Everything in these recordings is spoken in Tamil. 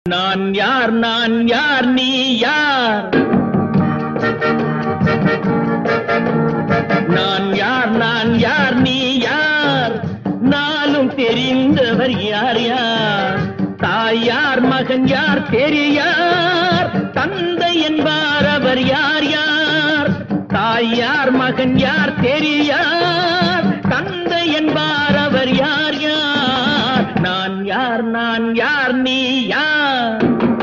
நான் யார் நான் யார் நீ யார் நான் யார் நான் யார் நீ யார் நாளும் தெரிந்தவர் யார் யார் தாய் யார் மகன் யார் தெரியார் தந்தை என்பார் அவர் யார் யார் தாய் யார் மகன் யார் தெரியார் தந்தை என்பார் அவர் யார் யார் நான் யார் நான் யார் நீ யார்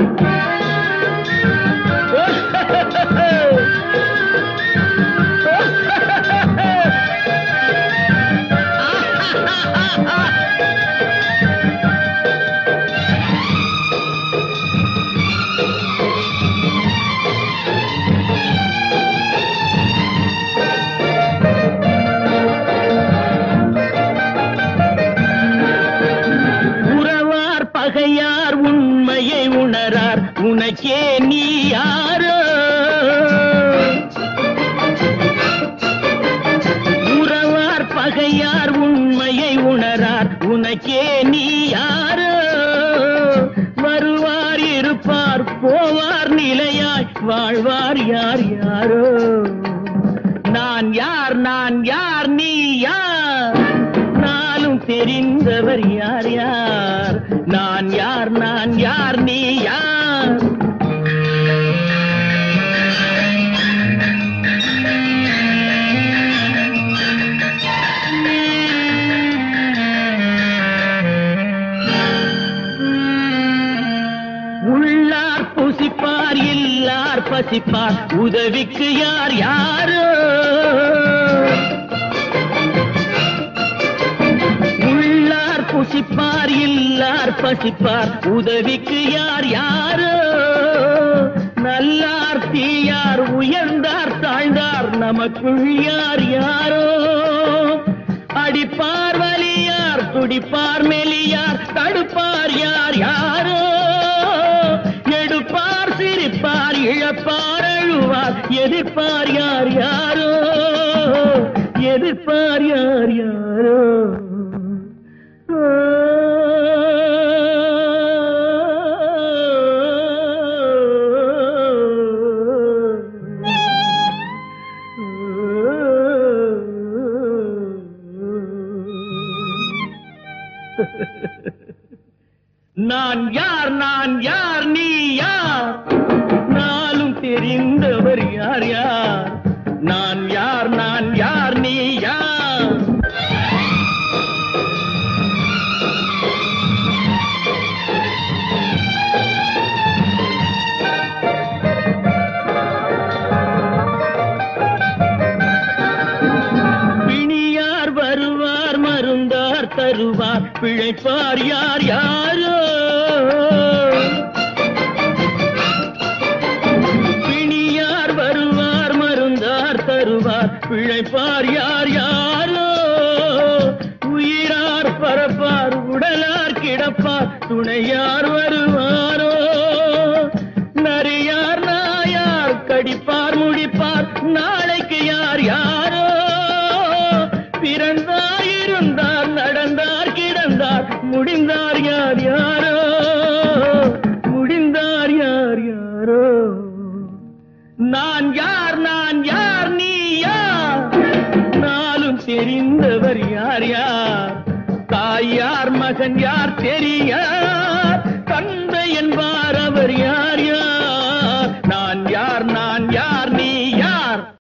உறவார் பகையார் உண்மையை உணரார் உனக்கே நீ யாரோ உறவார் பகையார் உண்மையை உணரார் உனக்கே நீ யாரோ வருவார் இருப்பார் போவார் நிலையாய் வாழ்வார் யார் யாரோ நான் யார் நான் யார் நீ யார் நாளும் தெரிந்தவர் யார் யார் நான் யார் நான் யார் நீ யார் உள்ளார் புசிப்பார் இல்லார் பசிப்பார் உதவிக்கு யார் யாரோ உள்ளார் புசிப்பார் இல்லார் பசிப்பார் உதவிக்கு யார் யாரோ நல்லார் தீயார் உயர்ந்தார் தாழ்ந்தார் நமக்குள் யார் யாரோ அடிப்பார் வலியார் துடிப்பார் மெலியார் தடுப்பார் யார் யாரோ எடுப்பார் சிரிப்பார் இழப்பார் அழுவார் எதிர்ப்பார் யார் யாரோ எதிர்ப்பார் யார் யாரோ நான் யார் நான் யார் நீ யார் நாளும் தெரிந்தவர் யார் யார் நான் யார் நான் யார் நீ யார் பிணியார் வருவார் மருந்தார் தருவார் பிழைப்பார் யார் யாரோ பிணியார் வருவார் மருந்தார் தருவார் பிழைப்பார் யார் யாரோ உயிரார் பரப்பார் உடலார் கிடப்பார் துணையார் வருவாரோ நரியார் நாயார் கடிப்பார் முடிப்பார் நாளைக்கு யார் யாரோ பிறந்தார் இருந்தார் நடந்தார் கிடந்தார் முடிந்தார் யார் யாரோ முடிந்தார் யார் யாரோ நான் யார் நான் யார் நீ யார் நாளும் தெரிந்தவர் யார் யார் தாய் யார் மகன் யார் தெரியார் தந்தை என்பார் அவர் யார் யார் நான் யார் நான் யார் நீ